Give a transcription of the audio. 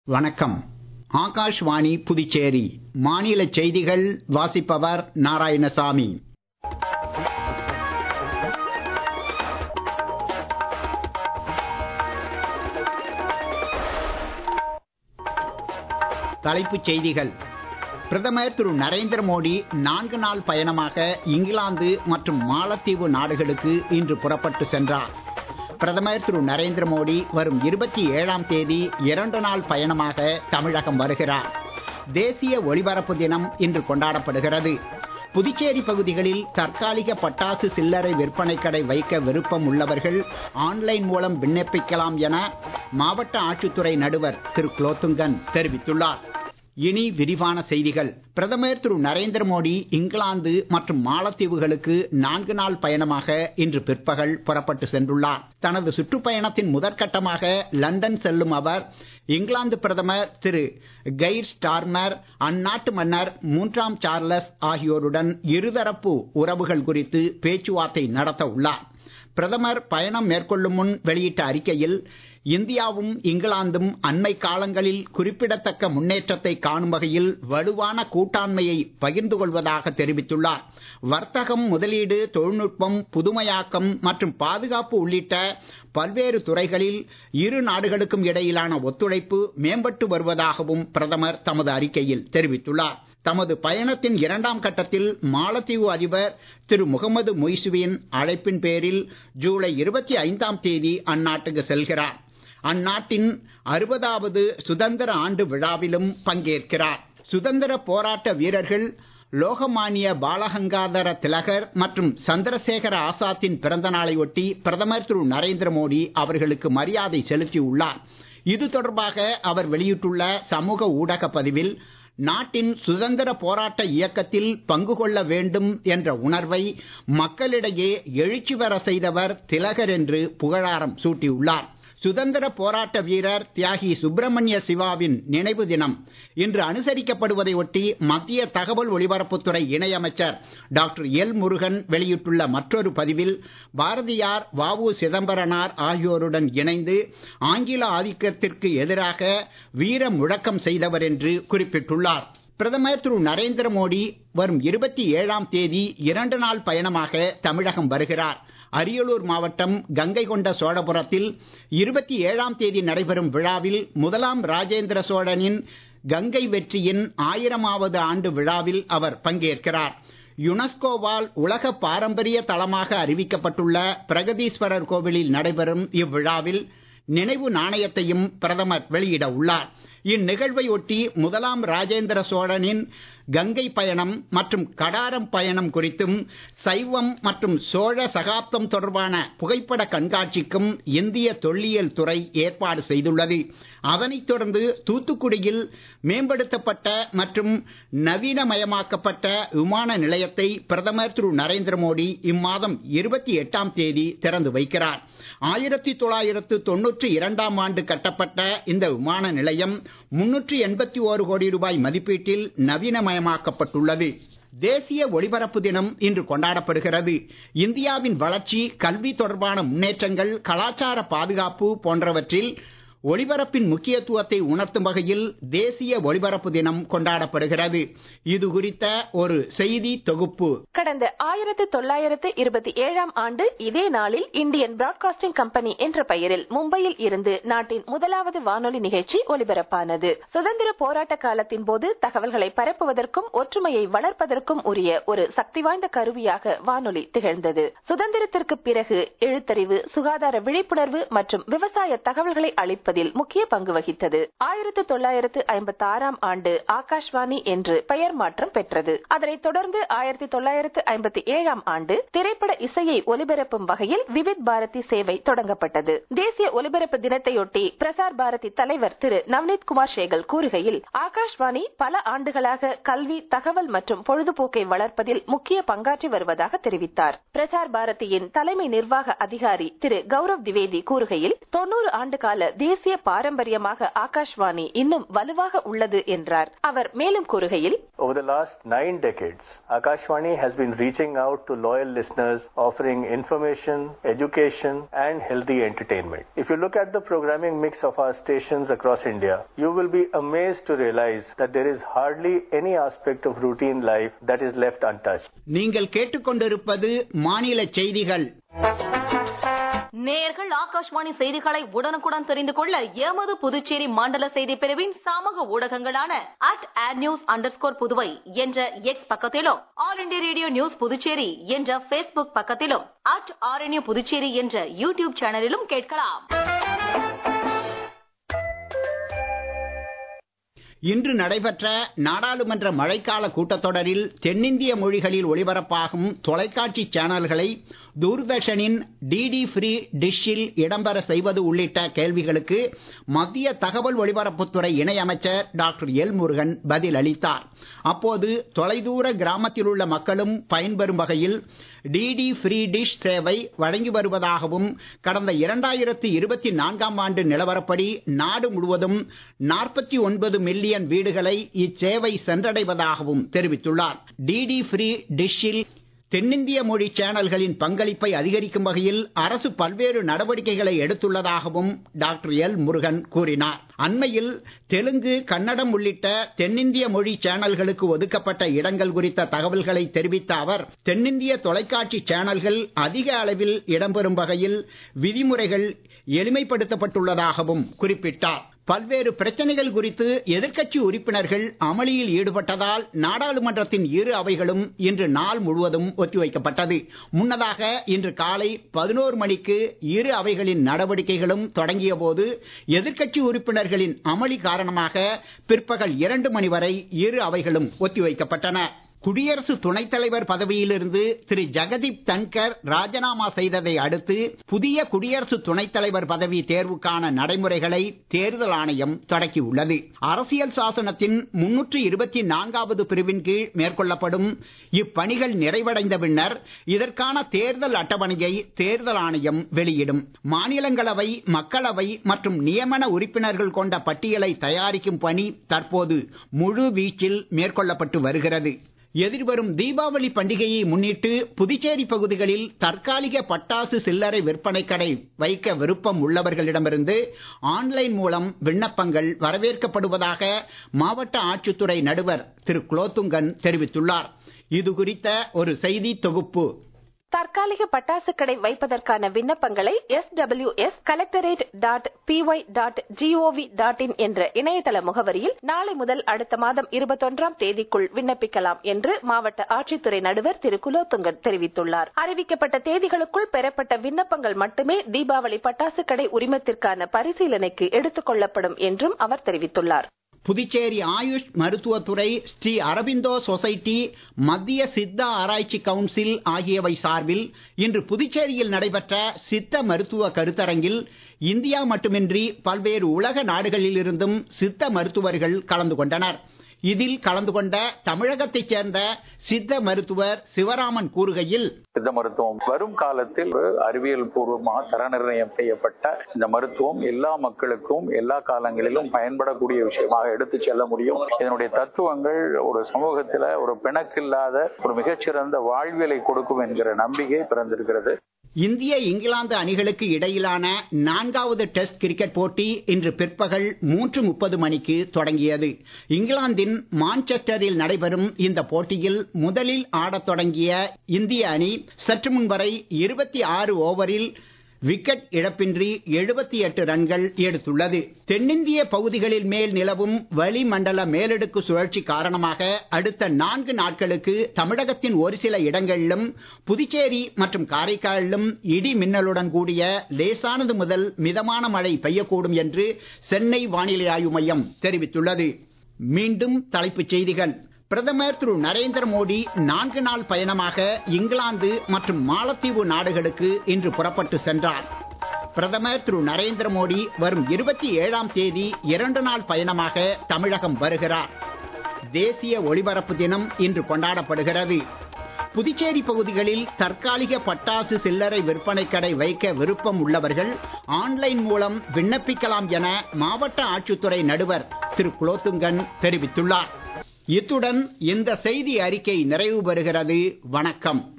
வணக்கம் ஆகாஷ்வாணி புதுச்சேரி மாநில செய்திகள் வாசிப்பவர் நாராயணசாமி தலைப்புச் செய்திகள் பிரதமர் திரு நரேந்திர மோடி நான்கு நாள் பயணமாக இங்கிலாந்து மற்றும் மாலத்தீவு நாடுகளுக்கு இன்று புறப்பட்டு சென்றார் பிரதமர் திரு நரேந்திர மோடி வரும் இருபத்தி ஏழாம் தேதி இரண்டு நாள் பயணமாக தமிழகம் வருகிறார் தேசிய ஒலிபரப்பு தினம் இன்று கொண்டாடப்படுகிறது புதுச்சேரி பகுதிகளில் தற்காலிக பட்டாசு சில்லறை விற்பனை கடை வைக்க விருப்பம் உள்ளவர்கள் ஆன்லைன் மூலம் விண்ணப்பிக்கலாம் என மாவட்ட ஆட்சித்துறை நடுவர் திரு குலோத்துங்கன் தெரிவித்துள்ளார் இனி விரிவான செய்திகள் பிரதமர் திரு நரேந்திர மோடி இங்கிலாந்து மற்றும் மாலத்தீவுகளுக்கு நான்கு நாள் பயணமாக இன்று பிற்பகல் புறப்பட்டு சென்றுள்ளார் தனது சுற்றுப்பயணத்தின் முதற்கட்டமாக லண்டன் செல்லும் அவர் இங்கிலாந்து பிரதமர் திரு கெய்ர் ஸ்டார்மர் அந்நாட்டு மன்னர் மூன்றாம் சார்லஸ் ஆகியோருடன் இருதரப்பு உறவுகள் குறித்து பேச்சுவார்த்தை நடத்த உள்ளார் பிரதமர் பயணம் மேற்கொள்ளும் முன் வெளியிட்ட அறிக்கையில் இந்தியாவும் இங்கிலாந்தும் அண்மை காலங்களில் குறிப்பிடத்தக்க முன்னேற்றத்தை காணும் வகையில் வலுவான கூட்டாண்மையை பகிர்ந்து கொள்வதாக தெரிவித்துள்ளார் வர்த்தகம் முதலீடு தொழில்நுட்பம் புதுமையாக்கம் மற்றும் பாதுகாப்பு உள்ளிட்ட பல்வேறு துறைகளில் இரு நாடுகளுக்கும் இடையிலான ஒத்துழைப்பு மேம்பட்டு வருவதாகவும் பிரதமர் தமது அறிக்கையில் தெரிவித்துள்ளார் தமது பயணத்தின் இரண்டாம் கட்டத்தில் மாலத்தீவு அதிபர் திரு முகமது மொய்சுவின் அழைப்பின் பேரில் ஜூலை இருபத்தி ஐந்தாம் தேதி அந்நாட்டுக்கு செல்கிறார் அந்நாட்டின் அறுபதாவது சுதந்திர ஆண்டு விழாவிலும் பங்கேற்கிறார் சுதந்திர போராட்ட வீரர்கள் லோகமானிய பாலகங்காதர திலகர் மற்றும் சந்திரசேகர ஆசாத்தின் பிறந்த நாளை ஒட்டி பிரதமர் திரு நரேந்திர மோடி அவர்களுக்கு மரியாதை செலுத்தியுள்ளார் இது தொடர்பாக அவர் வெளியிட்டுள்ள சமூக ஊடக பதிவில் நாட்டின் சுதந்திர போராட்ட இயக்கத்தில் பங்கு கொள்ள வேண்டும் என்ற உணர்வை மக்களிடையே எழுச்சி வர செய்தவர் திலகர் என்று புகழாரம் சூட்டியுள்ளார் சுதந்திர போராட்ட வீரர் தியாகி சுப்பிரமணிய சிவாவின் நினைவு தினம் இன்று அனுசரிக்கப்படுவதை ஒட்டி மத்திய தகவல் ஒலிபரப்புத்துறை இணையமைச்சர் டாக்டர் எல் முருகன் வெளியிட்டுள்ள மற்றொரு பதிவில் பாரதியார் வாவு சிதம்பரனார் ஆகியோருடன் இணைந்து ஆங்கில ஆதிக்கத்திற்கு எதிராக வீர முழக்கம் செய்தவர் என்று குறிப்பிட்டுள்ளார் பிரதமர் திரு நரேந்திர மோடி வரும் இருபத்தி ஏழாம் தேதி இரண்டு நாள் பயணமாக தமிழகம் வருகிறார் அரியலூர் மாவட்டம் கங்கை கொண்ட சோழபுரத்தில் இருபத்தி ஏழாம் தேதி நடைபெறும் விழாவில் முதலாம் ராஜேந்திர சோழனின் கங்கை வெற்றியின் ஆயிரமாவது ஆண்டு விழாவில் அவர் பங்கேற்கிறார் யுனெஸ்கோவால் உலக பாரம்பரிய தளமாக அறிவிக்கப்பட்டுள்ள பிரகதீஸ்வரர் கோவிலில் நடைபெறும் இவ்விழாவில் நினைவு நாணயத்தையும் பிரதமர் வெளியிட உள்ளார் இந்நிகழ்வை ஒட்டி முதலாம் ராஜேந்திர சோழனின் கங்கை பயணம் மற்றும் கடாரம் பயணம் குறித்தும் சைவம் மற்றும் சோழ சகாப்தம் தொடர்பான புகைப்பட கண்காட்சிக்கும் இந்திய தொல்லியல் துறை ஏற்பாடு செய்துள்ளது அதனைத் தொடர்ந்து தூத்துக்குடியில் மேம்படுத்தப்பட்ட மற்றும் நவீனமயமாக்கப்பட்ட விமான நிலையத்தை பிரதமர் திரு நரேந்திர மோடி இம்மாதம் இருபத்தி எட்டாம் தேதி திறந்து வைக்கிறார் ஆயிரத்தி தொள்ளாயிரத்து தொன்னூற்றி இரண்டாம் ஆண்டு கட்டப்பட்ட இந்த விமான நிலையம் முன்னூற்றி எண்பத்தி ஓரு கோடி ரூபாய் மதிப்பீட்டில் நவீனமயமாக்கப்பட்டுள்ளது தேசிய ஒலிபரப்பு தினம் இன்று கொண்டாடப்படுகிறது இந்தியாவின் வளர்ச்சி கல்வி தொடர்பான முன்னேற்றங்கள் கலாச்சார பாதுகாப்பு போன்றவற்றில் ஒலிபரப்பின் முக்கியத்துவத்தை உணர்த்தும் வகையில் தேசிய ஒலிபரப்பு தினம் கொண்டாடப்படுகிறது இது குறித்த ஒரு செய்தி தொகுப்பு கடந்த ஆயிரத்து தொள்ளாயிரத்து இருபத்தி ஏழாம் ஆண்டு இதே நாளில் இந்தியன் பிராட்காஸ்டிங் கம்பெனி என்ற பெயரில் மும்பையில் இருந்து நாட்டின் முதலாவது வானொலி நிகழ்ச்சி ஒலிபரப்பானது சுதந்திர போராட்ட காலத்தின் போது தகவல்களை பரப்புவதற்கும் ஒற்றுமையை வளர்ப்பதற்கும் உரிய ஒரு சக்தி வாய்ந்த கருவியாக வானொலி திகழ்ந்தது சுதந்திரத்திற்கு பிறகு எழுத்தறிவு சுகாதார விழிப்புணர்வு மற்றும் விவசாய தகவல்களை அளிப்பது இருப்பதில் முக்கிய பங்கு வகித்தது ஆயிரத்து தொள்ளாயிரத்து ஐம்பத்தி ஆறாம் ஆண்டு ஆகாஷ்வாணி என்று பெயர் மாற்றம் பெற்றது அதனைத் தொடர்ந்து ஆயிரத்தி தொள்ளாயிரத்து ஐம்பத்தி ஏழாம் ஆண்டு திரைப்பட இசையை ஒலிபரப்பும் வகையில் விவித் பாரதி சேவை தொடங்கப்பட்டது தேசிய ஒலிபரப்பு தினத்தையொட்டி பிரசார் பாரதி தலைவர் திரு நவ்னீத் குமார் சேகல் கூறுகையில் ஆகாஷ்வாணி பல ஆண்டுகளாக கல்வி தகவல் மற்றும் பொழுதுபோக்கை வளர்ப்பதில் முக்கிய பங்காற்றி வருவதாக தெரிவித்தார் பிரசார் பாரதியின் தலைமை நிர்வாக அதிகாரி திரு கௌரவ் திவேதி கூறுகையில் தொன்னூறு ஆண்டு கால தேசிய தேசிய பாரம்பரியமாக ஆகாஷ்வாணி இன்னும் வலுவாக உள்ளது என்றார் அவர் மேலும் கூறுகையில் Over the last nine decades, Akashvani has been reaching out to loyal listeners, offering information, education, and healthy entertainment. If you look at the programming mix of our stations across India, you will be amazed to realize that there is hardly any aspect of routine life that is left untouched. நீங்கள் கேட்டுக்கொண்டிருப்பது மாநில செய்திகள் நேயர்கள் ஆகாஷ்வாணி செய்திகளை உடனுக்குடன் தெரிந்து கொள்ள எமது புதுச்சேரி மண்டல செய்தி பிரிவின் சமூக ஊடகங்களான அட் ஆட் நியூஸ் அண்டர் புதுவை என்ற எக்ஸ் பக்கத்திலும் All India Radio news Puducherry என்ற பேஸ்புக் பக்கத்திலும் அட் ஆர்என்யூ புதுச்சேரி என்ற யூடியூப் சேனலிலும் கேட்கலாம் இன்று நடைபெற்ற நாடாளுமன்ற மழைக்கால கூட்டத்தொடரில் தென்னிந்திய மொழிகளில் ஒளிபரப்பாகும் தொலைக்காட்சி சேனல்களை தூர்தர்ஷனின் டிடி ஃப்ரீ டிஷ்ஷில் இடம்பெற செய்வது உள்ளிட்ட கேள்விகளுக்கு மத்திய தகவல் ஒலிபரப்புத்துறை இணையமைச்சர் டாக்டர் எல் முருகன் பதில் அளித்தார் அப்போது தொலைதூர கிராமத்தில் உள்ள மக்களும் பயன்பெறும் வகையில் டிடி ஃப்ரீ டிஷ் சேவை வழங்கி வருவதாகவும் கடந்த இரண்டாயிரத்தி இருபத்தி நான்காம் ஆண்டு நிலவரப்படி நாடு முழுவதும் நாற்பத்தி ஒன்பது மில்லியன் வீடுகளை இச்சேவை சென்றடைவதாகவும் தெரிவித்துள்ளார் டிடி ஃப்ரீ டிஷ்ஷில் தென்னிந்திய மொழி சேனல்களின் பங்களிப்பை அதிகரிக்கும் வகையில் அரசு பல்வேறு நடவடிக்கைகளை எடுத்துள்ளதாகவும் டாக்டர் எல் முருகன் கூறினார் அண்மையில் தெலுங்கு கன்னடம் உள்ளிட்ட தென்னிந்திய மொழி சேனல்களுக்கு ஒதுக்கப்பட்ட இடங்கள் குறித்த தகவல்களை தெரிவித்த அவர் தென்னிந்திய தொலைக்காட்சி சேனல்கள் அதிக அளவில் இடம்பெறும் வகையில் விதிமுறைகள் எளிமைப்படுத்தப்பட்டுள்ளதாகவும் குறிப்பிட்டார் பல்வேறு பிரச்சனைகள் குறித்து எதிர்க்கட்சி உறுப்பினர்கள் அமளியில் ஈடுபட்டதால் நாடாளுமன்றத்தின் இரு அவைகளும் இன்று நாள் முழுவதும் ஒத்திவைக்கப்பட்டது முன்னதாக இன்று காலை பதினோரு மணிக்கு இரு அவைகளின் நடவடிக்கைகளும் தொடங்கிய போது எதிர்க்கட்சி உறுப்பினர்களின் அமளி காரணமாக பிற்பகல் இரண்டு மணி வரை இரு அவைகளும் ஒத்திவைக்கப்பட்டன குடியரசு துணைத் தலைவர் பதவியிலிருந்து திரு ஜெகதீப் தன்கர் ராஜினாமா செய்ததை அடுத்து புதிய குடியரசு துணைத் தலைவர் பதவி தேர்வுக்கான நடைமுறைகளை தேர்தல் ஆணையம் தொடக்கியுள்ளது அரசியல் சாசனத்தின் முன்னூற்று இருபத்தி நான்காவது பிரிவின் கீழ் மேற்கொள்ளப்படும் இப்பணிகள் நிறைவடைந்த பின்னர் இதற்கான தேர்தல் அட்டவணையை தேர்தல் ஆணையம் வெளியிடும் மாநிலங்களவை மக்களவை மற்றும் நியமன உறுப்பினர்கள் கொண்ட பட்டியலை தயாரிக்கும் பணி தற்போது முழு வீச்சில் மேற்கொள்ளப்பட்டு வருகிறது எதிர்வரும் தீபாவளி பண்டிகையை முன்னிட்டு புதுச்சேரி பகுதிகளில் தற்காலிக பட்டாசு சில்லறை விற்பனை கடை வைக்க விருப்பம் உள்ளவர்களிடமிருந்து ஆன்லைன் மூலம் விண்ணப்பங்கள் வரவேற்கப்படுவதாக மாவட்ட ஆட்சித்துறை நடுவர் திரு குலோத்துங்கன் தெரிவித்துள்ளார் இது குறித்த ஒரு செய்தி தொகுப்பு தற்காலிக பட்டாசு கடை வைப்பதற்கான விண்ணப்பங்களை S W S collectorate dot P Y dot G O V dot in என்ற இணையதள முகவரியில் நாளை முதல் அடுத்த மாதம் இருபத்தொன்றாம் தேதிக்குள் விண்ணப்பிக்கலாம் என்று மாவட்ட ஆட்சித்துறை நடுவர் திரு குலோத்துங்கன் தெரிவித்துள்ளார் அறிவிக்கப்பட்ட தேதிகளுக்குள் பெறப்பட்ட விண்ணப்பங்கள் மட்டுமே தீபாவளி பட்டாசு கடை உரிமத்திற்கான பரிசீலனைக்கு எடுத்துக் கொள்ளப்படும் என்றும் அவர் தெரிவித்துள்ளார் புதுச்சேரி ஆயுஷ் மருத்துவத்துறை ஸ்ரீ அரபிந்தோ சொசைட்டி மத்திய சித்தா ஆராய்ச்சி கவுன்சில் ஆகியவை சார்பில் இன்று புதுச்சேரியில் நடைபெற்ற சித்த மருத்துவ கருத்தரங்கில் இந்தியா மட்டுமின்றி பல்வேறு உலக நாடுகளிலிருந்தும் சித்த மருத்துவர்கள் கலந்து கொண்டனர் இதில் கலந்து கொண்ட தமிழகத்தைச் சேர்ந்த சித்த மருத்துவர் சிவராமன் கூறுகையில் சித்த மருத்துவம் வரும் காலத்தில் ஒரு அறிவியல் பூர்வமாக தர நிர்ணயம் செய்யப்பட்ட இந்த மருத்துவம் எல்லா மக்களுக்கும் எல்லா காலங்களிலும் பயன்படக்கூடிய விஷயமாக எடுத்து செல்ல முடியும் இதனுடைய தத்துவங்கள் ஒரு சமூகத்துல ஒரு பிணக்கில்லாத ஒரு மிகச்சிறந்த வாழ்வியலை கொடுக்கும் என்கிற நம்பிக்கை பிறந்திருக்கிறது இந்திய இங்கிலாந்து அணிகளுக்கு இடையிலான நான்காவது டெஸ்ட் கிரிக்கெட் போட்டி இன்று பிற்பகல் மூன்று முப்பது மணிக்கு தொடங்கியது இங்கிலாந்தின் மான்செஸ்டரில் நடைபெறும் இந்த போட்டியில் முதலில் ஆடத் தொடங்கிய இந்திய அணி சற்று முன் வரை இருபத்தி ஆறு ஓவரில் விக்கெட் இழப்பின்றி எழுபத்தி எட்டு ரன்கள் எடுத்துள்ளது தென்னிந்திய பகுதிகளில் மேல் நிலவும் வளிமண்டல மேலடுக்கு சுழற்சி காரணமாக அடுத்த நான்கு நாட்களுக்கு தமிழகத்தின் ஒரு சில இடங்களிலும் புதுச்சேரி மற்றும் காரைக்காலிலும் இடி மின்னலுடன் கூடிய லேசானது முதல் மிதமான மழை பெய்யக்கூடும் என்று சென்னை வானிலை ஆய்வு மையம் தெரிவித்துள்ளது மீண்டும் தலைப்புச் செய்திகள் பிரதமர் திரு நரேந்திர மோடி நான்கு நாள் பயணமாக இங்கிலாந்து மற்றும் மாலத்தீவு நாடுகளுக்கு இன்று புறப்பட்டு சென்றார் பிரதமர் திரு நரேந்திர மோடி வரும் இருபத்தி ஏழாம் தேதி இரண்டு நாள் பயணமாக தமிழகம் வருகிறார் தேசிய ஒலிபரப்பு தினம் இன்று கொண்டாடப்படுகிறது புதுச்சேரி பகுதிகளில் தற்காலிக பட்டாசு சில்லறை விற்பனை கடை வைக்க விருப்பம் உள்ளவர்கள் ஆன்லைன் மூலம் விண்ணப்பிக்கலாம் என மாவட்ட ஆட்சித்துறை நடுவர் திரு குலோத்துங்கன் தெரிவித்துள்ளார் இத்துடன் இந்த செய்தி அறிக்கை நிறைவு பெறுகிறது வணக்கம்